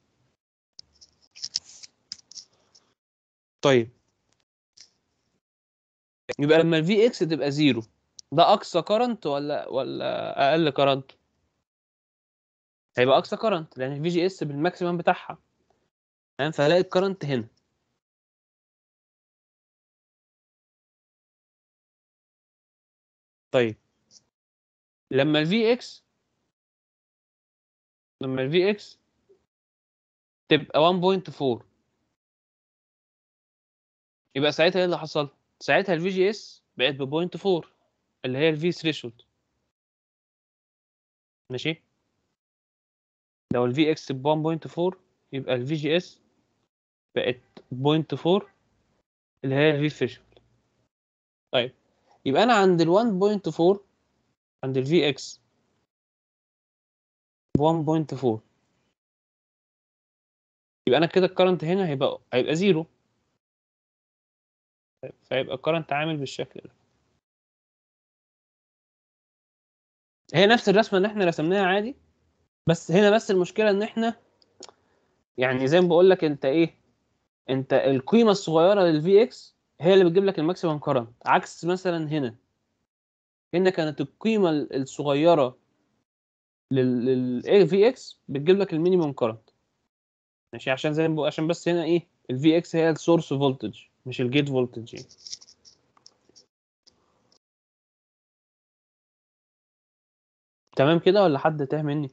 [SPEAKER 8] طيب يبقى لما الفي اكس تبقى زيرو ده اقصى كرنت ولا ولا اقل كرنت هيبقى اقصى كرنت لان الفي جي اس بالماكسيمم بتاعها تمام فهلاقي الكرنت هنا طيب لما الفي اكس لما الفي اكس تبقى 1.4 يبقى ساعتها ايه اللي حصل ساعتها الفي جي اس بقت ب 0.4 اللي هي الفي ثريشولد ماشي لو الفي اكس ب 1.4 يبقى الفي جي اس بقت 0.4 اللي هي الفي ثريشولد طيب يبقى انا عند ال 1.4 عند الفي اكس ب 1.4 يبقى انا كده الكرنت هنا هيبقى هيبقى زيرو فيبقى الكرنت عامل بالشكل ده هي نفس الرسمه اللي احنا رسمناها عادي بس هنا بس المشكله ان احنا يعني زي ما بقول لك انت ايه انت القيمه الصغيره للفي اكس هي اللي بتجيب لك الماكسيمم كرنت عكس مثلا هنا هنا كانت القيمه الصغيره لل في اكس بتجيب لك المينيمم كرنت ماشي عشان زي ما بقول عشان بس هنا ايه الفي اكس هي السورس فولتج مش الجيت فولتج يعني تمام كده ولا حد تاه مني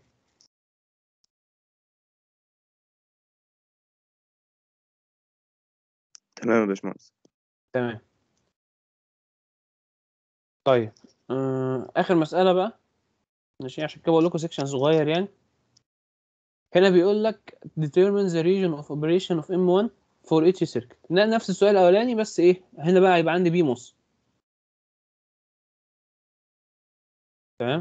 [SPEAKER 9] تمام يا باشمهندس
[SPEAKER 8] تمام طيب آه، اخر مسألة بقى ماشي عشان كده بقول لكم سيكشن صغير يعني هنا بيقول لك determine the region of operation of M1 for each circuit ن- نفس السؤال الاولاني بس ايه هنا بقى هيبقى عندي بيموس تمام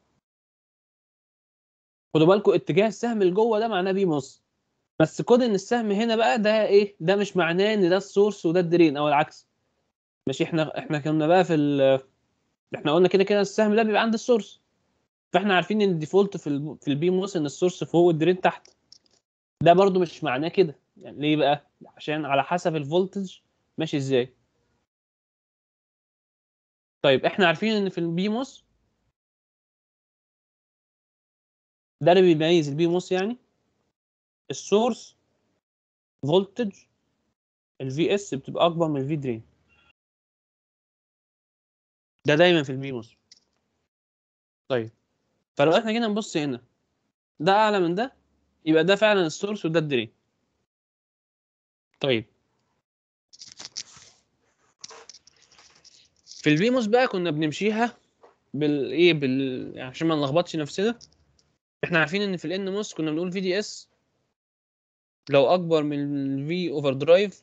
[SPEAKER 8] خدوا بالكم اتجاه السهم اللي جوه ده معناه بيموس بس كون ان السهم هنا بقى ده ايه ده مش معناه ان ده السورس وده الدرين او العكس ماشي احنا احنا كنا بقى في ال احنا قلنا كده كده السهم ده بيبقى عند السورس فاحنا عارفين ان الديفولت في ال في البي موس ان السورس فوق والدرين تحت ده برضو مش معناه كده يعني ليه بقى عشان على حسب الفولتج ماشي ازاي طيب احنا عارفين ان في البي موس ده اللي بيميز البي موس يعني السورس فولتج الفي اس بتبقى اكبر من الفي درين ده دايما في البي موس طيب فلو احنا جينا نبص هنا ده اعلى من ده يبقى ده فعلا السورس وده الدرين طيب في البيموس بقى كنا بنمشيها بالايه بال يعني عشان ما نلخبطش نفسنا احنا عارفين ان في الان موس كنا بنقول في دي اس لو اكبر من الفي اوفر درايف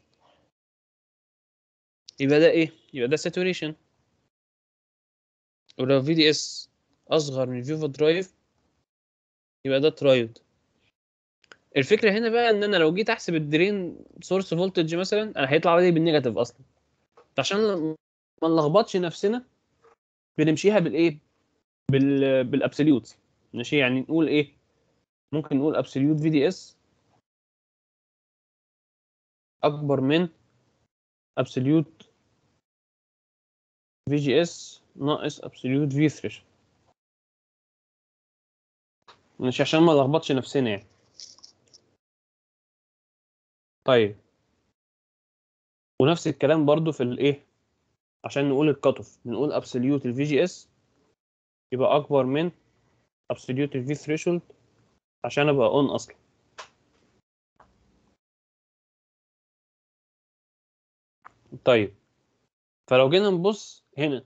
[SPEAKER 8] يبقى ده ايه يبقى ده ساتوريشن ولو في دي اس اصغر من في اوفر درايف يبقى ده ترايود الفكره هنا بقى ان انا لو جيت احسب الدرين سورس فولتج مثلا انا هيطلع لي بالنيجاتيف اصلا عشان ما نلخبطش نفسنا بنمشيها بالايه بال بالابسوليوت ماشي يعني نقول ايه ممكن نقول ابسوليوت في دي اس اكبر من ابسوليوت في جي اس ناقص ابسوليوت في ثريش مش عشان ما نلخبطش نفسنا يعني طيب ونفس الكلام برضو في الايه عشان نقول الكات اوف بنقول ابسوليوت الفي جي اس يبقى اكبر من ابسوليوت الفي ثريشولد عشان ابقى اون اصلا طيب فلو جينا نبص هنا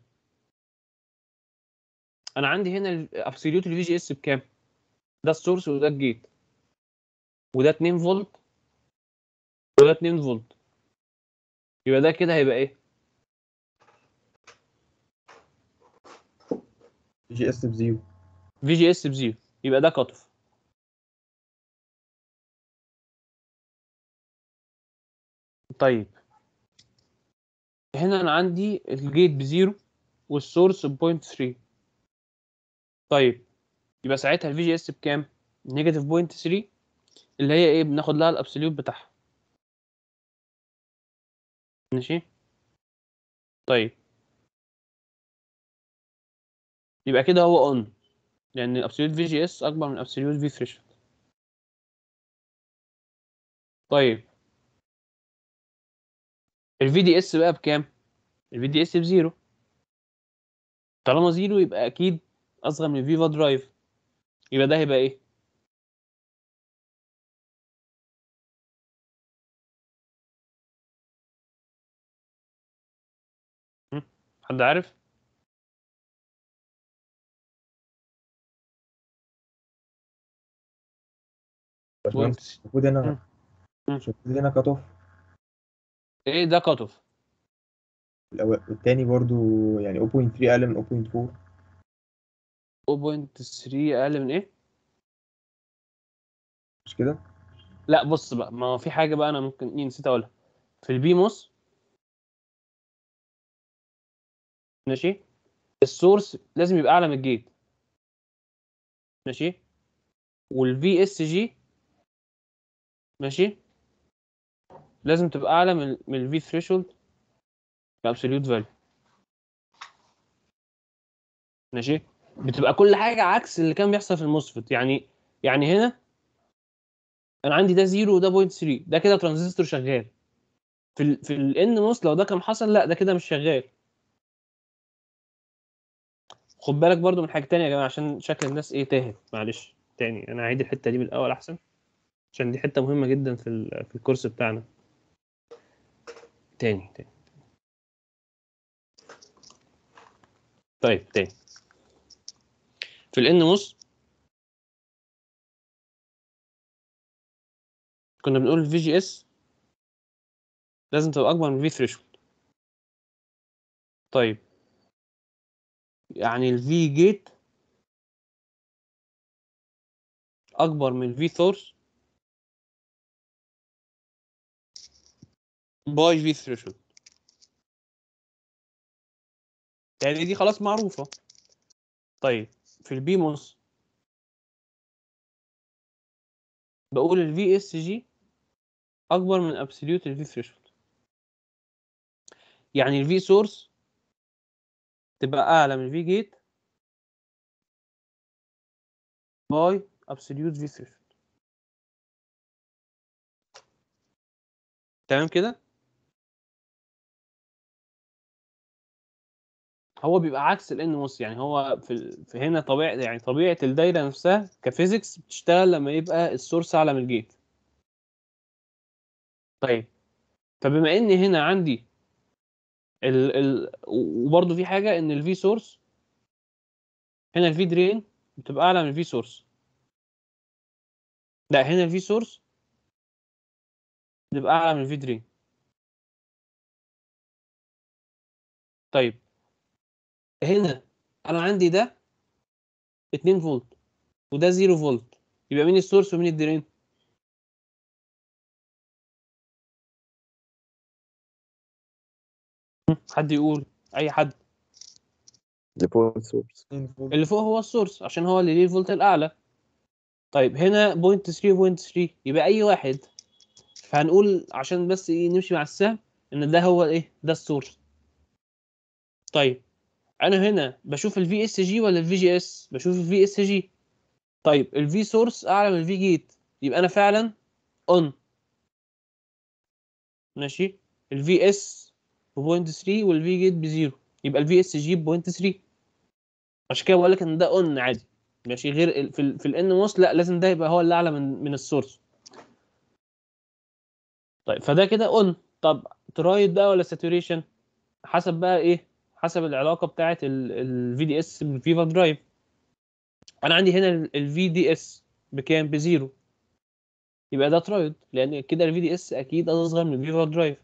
[SPEAKER 8] انا عندي هنا ابسوليوت الفي جي اس بكام ده السورس وده الجيت وده 2 فولت وده 2 فولت يبقى ده كده هيبقى ايه
[SPEAKER 3] جي اس بزيرو
[SPEAKER 8] في جي اس بزيرو يبقى ده كات اوف طيب هنا انا عندي الجيت بزيرو والسورس بوينت 3 طيب يبقى ساعتها الفي جي اس بكام نيجاتيف بوينت 3 اللي هي ايه بناخد لها الابسوليوت بتاعها ماشي طيب يبقى كده هو اون لان الابسوليوت في جي اس اكبر من الابسوليوت في ثريشولد طيب الفي دي اس بقى بكام الفي دي اس بزيرو طالما زيرو يبقى اكيد اصغر من الفيفا درايف يبقى ده هيبقى ايه هم؟ حد عارف
[SPEAKER 3] باشمهندس المفروض هنا
[SPEAKER 8] مم. مم.
[SPEAKER 3] مش المفروض هنا كات اوف
[SPEAKER 8] ايه ده كات اوف
[SPEAKER 3] والتاني برضو يعني 0.3 اقل من 0.4
[SPEAKER 8] 0.3 اقل من ايه
[SPEAKER 3] مش كده؟
[SPEAKER 8] لا بص بقى ما هو في حاجه بقى انا ممكن إيه نسيت اقولها في البيموس ماشي السورس لازم يبقى اعلى من الجيت ماشي والفي اس جي ماشي لازم تبقى اعلى من من الفي ثريشولد كابسوليوت فاليو ماشي بتبقى كل حاجه عكس اللي كان بيحصل في الموسفيت يعني يعني هنا انا عندي ده 0 وده بوينت 3 ده كده ترانزستور شغال في ال في الان موس لو ده كان حصل لا ده كده مش شغال خد بالك برضو من حاجه تانية يا جماعه عشان شكل الناس ايه تاهت معلش تاني انا هعيد الحته دي من الاول احسن عشان دي حته مهمه جدا في ال- في الكورس بتاعنا تاني تاني طيب تاني في الان موس كنا بنقول الفي جي اس لازم تبقى اكبر من الفي ثريشولد طيب يعني الفي جيت اكبر من الفي سورس باي في ثريشولد يعني دي خلاص معروفة طيب في البيموس بقول الفي اس جي اكبر من ابسوليوت الفي ثريشولد يعني الفي سورس تبقى اعلى من الفي جيت باي ابسوليوت في ثريشولد تمام كده هو بيبقى عكس الان موس يعني هو في, ال- في هنا طبيعه يعني طبيعه الدايره نفسها كفيزيكس بتشتغل لما يبقى السورس اعلى من الجيت طيب فبما ان هنا عندي ال ال وبرده في حاجه ان الفي سورس هنا الفي درين بتبقى اعلى من الفي سورس لا هنا الفي سورس بتبقى اعلى من الفي درين طيب هنا انا عندي ده 2 فولت وده 0 فولت يبقى مين السورس ومين الدرين حد يقول اي حد
[SPEAKER 9] اللي فوق السورس
[SPEAKER 8] اللي فوق هو السورس عشان هو اللي ليه الفولت الاعلى طيب هنا بوينت 3 بوينت 3 يبقى اي واحد فهنقول عشان بس ايه نمشي مع السهم ان ده هو ايه ده السورس طيب انا هنا بشوف الفي اس جي ولا الفي جي اس بشوف الفي اس جي طيب الفي سورس اعلى من الفي جيت يبقى انا فعلا اون ماشي الفي اس ب 0.3 والفي جيت بزيرو يبقى الفي اس جي ب 0.3 عشان كده بقول لك ان ده اون عادي ماشي غير ال- في ال في الان موس لا لازم ده يبقى هو اللي اعلى من من السورس طيب فده كده اون طب ترايد بقى ولا ساتوريشن حسب بقى ايه حسب العلاقه بتاعه الفي دي اس بالفيفا درايف انا عندي هنا الفي دي اس بكام بزيرو يبقى ده ترايد لان كده الفي دي اس اكيد اصغر من الفيفا درايف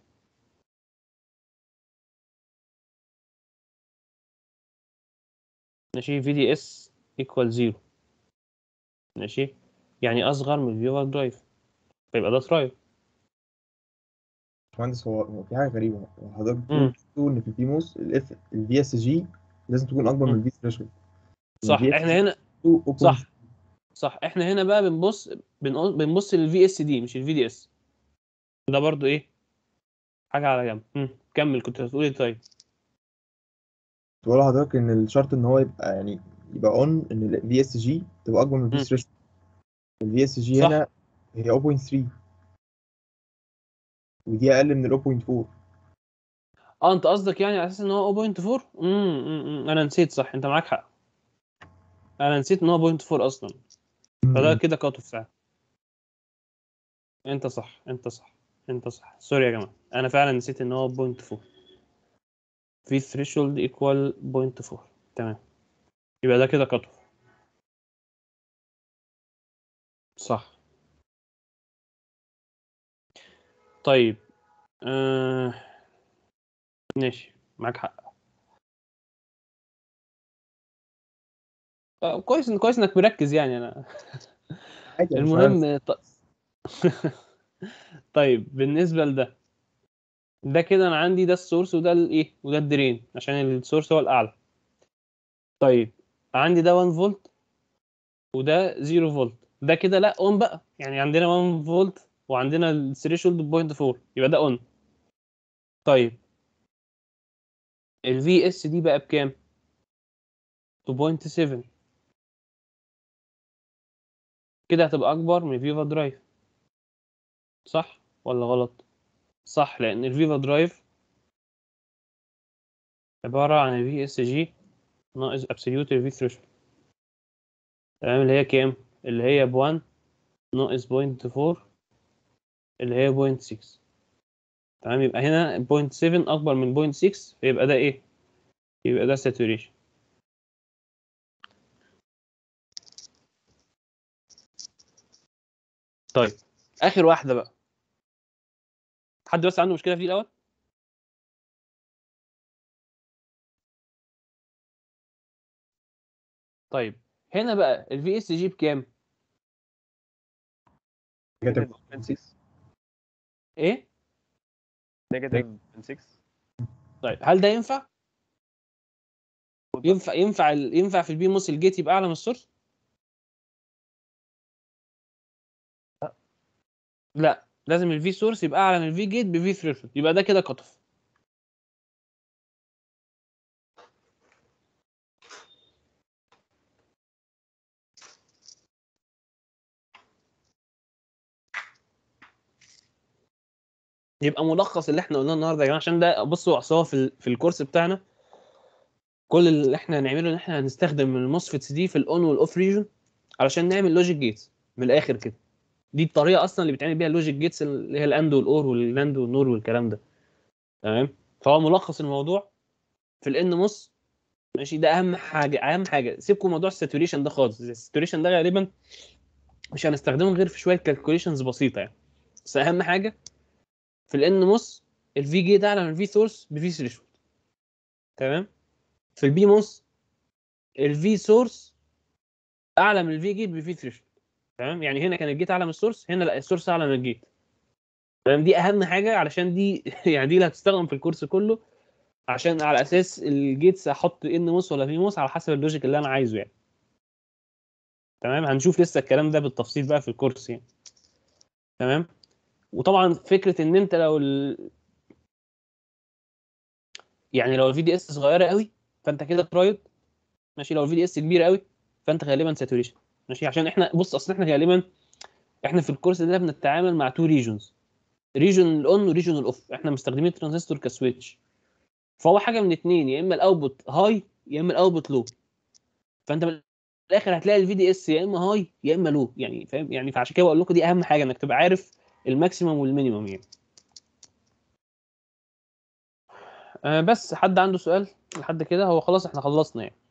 [SPEAKER 8] ماشي في دي اس ايكوال زيرو ماشي يعني اصغر من الفيفا درايف فيبقى ده ترايد
[SPEAKER 3] باشمهندس هو هو في حاجه غريبه هو حضرتك
[SPEAKER 8] مم.
[SPEAKER 3] بتقول ان في البيموس الاف الفي اس جي لازم تكون اكبر من
[SPEAKER 8] مم.
[SPEAKER 3] الفي ثريشولد
[SPEAKER 8] صح احنا هنا صح صح احنا هنا بقى بنبص بنقول- بنبص للفي اس دي مش الفي دي اس ده برضو ايه حاجه على جنب مم. كمل كنت هتقول ايه طيب
[SPEAKER 3] بقول لحضرتك ان الشرط ان هو يبقى يعني يبقى اون ان الفي اس جي تبقى اكبر من الفي
[SPEAKER 8] مم.
[SPEAKER 3] ثريشولد الفي اس جي
[SPEAKER 8] صح.
[SPEAKER 3] هنا هي 0.3 ودي اقل من ال 0.4
[SPEAKER 8] اه انت قصدك يعني على اساس ان هو 0.4 امم أمم، انا نسيت صح انت معاك حق انا نسيت ان هو 0.4 اصلا فده كده كاتوف فعلا انت صح انت صح انت صح سوري يا جماعه انا فعلا نسيت ان هو 0.4 في threshold equal 0.4 تمام يبقى ده كده كاتوف صح طيب آه... ماشي معاك حق آه، كويس كويس انك مركز يعني انا
[SPEAKER 3] عادي أنا مش
[SPEAKER 8] المهم ط... طيب بالنسبه لده ده كده انا عندي ده السورس وده الايه وده الدرين عشان السورس هو الاعلى طيب عندي ده 1 فولت وده 0 فولت ده كده لا اون بقى يعني عندنا 1 فولت وعندنا الثريشولد بوينت 4 يبقى ده اون طيب الفي اس دي بقى بكام 2.7 كده هتبقى اكبر من فيفا درايف صح ولا غلط صح لان الفيفا درايف عباره عن الفي اس جي ناقص ابسوليوت الفي ثريشولد تمام اللي هي كام اللي هي ب 1 ناقص بوينت 4 اللي هي بوينت 6 تمام يبقى هنا بوينت 7 اكبر من بوينت 6 فيبقى ده ايه يبقى ده ساتوريشن طيب اخر واحده بقى حد بس عنده مشكله في دي الاول طيب هنا بقى الفي اس جي بكام
[SPEAKER 3] نيجاتيف
[SPEAKER 8] ايه
[SPEAKER 1] نيجاتيف 6
[SPEAKER 8] طيب هل ده ينفع ينفع ينفع ال- ينفع في البي موس الجيت يبقى اعلى من السورس لا لازم الفي سورس يبقى اعلى من الفي جيت بفي ثريشولد يبقى ده كده كتف يبقى ملخص اللي احنا قلناه النهارده يا جماعه عشان ده بصوا اصل هو في ال- في الكورس بتاعنا كل اللي احنا هنعمله ان احنا هنستخدم الموسفيتس دي في الاون والاوف ريجن علشان نعمل لوجيك جيتس من الاخر كده دي الطريقه اصلا اللي بيتعمل بيها اللوجيك جيتس اللي هي الاند والاور واللاند والنور والكلام ده تمام فهو ملخص الموضوع في الان موس ماشي ده اهم حاجه اهم حاجه سيبكم موضوع الساتوريشن ده خالص الساتوريشن ده غالبا مش هنستخدمه غير في شويه كالكوليشنز بسيطه يعني بس اهم حاجه في الان موس الفي جيت اعلى من الفي سورس بفي ثريشولد تمام في البي موس الفي سورس اعلى من الفي جيت بفي ثريشولد تمام يعني هنا كان الجيت اعلى من السورس هنا لا السورس اعلى من الجيت تمام دي اهم حاجه علشان دي يعني دي اللي هتستخدم في الكورس كله عشان على اساس الجيتس احط ان موس ولا في موس على حسب اللوجيك اللي انا عايزه يعني تمام هنشوف لسه الكلام ده بالتفصيل بقى في الكورس يعني تمام وطبعا فكره ان انت لو ال... يعني لو الفي دي اس صغيره قوي فانت كده ترايد ماشي لو الفي دي اس كبيره قوي فانت غالبا ساتوريشن ماشي عشان احنا بص اصل احنا غالبا احنا في الكورس ده بنتعامل مع تو ريجونز ريجون الاون وريجون الاوف احنا مستخدمين الترانزستور كسويتش فهو حاجه من اتنين يا اما الاوتبوت هاي يا اما الاوتبوت لو فانت من الاخر هتلاقي الفي دي اس يا اما هاي يا اما لو يعني فاهم يعني فعشان كده بقول لكم دي اهم حاجه انك تبقى عارف الماكسيمم والمينيمم يعني آه بس حد عنده سؤال لحد كده هو خلاص احنا خلصنا يعني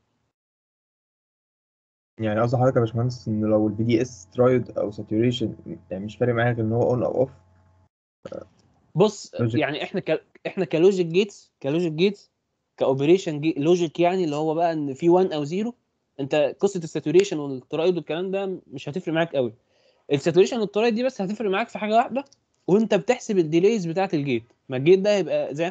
[SPEAKER 3] يعني قصدي حضرتك يا باشمهندس ان لو الفي دي اس ترايد او ساتوريشن يعني مش فارق معايا غير ان هو اون او اوف
[SPEAKER 8] بص
[SPEAKER 3] لوجيك.
[SPEAKER 8] يعني احنا ك... احنا كلوجيك جيتس كلوجيك جيتس كاوبريشن جي... لوجيك يعني اللي هو بقى ان في 1 او 0 انت قصه الساتوريشن والترايد والكلام ده مش هتفرق معاك قوي الساتوريشن والترايد دي بس هتفرق معاك في حاجه واحده وانت بتحسب الديليز بتاعه الجيت ما الجيت ده هيبقى زي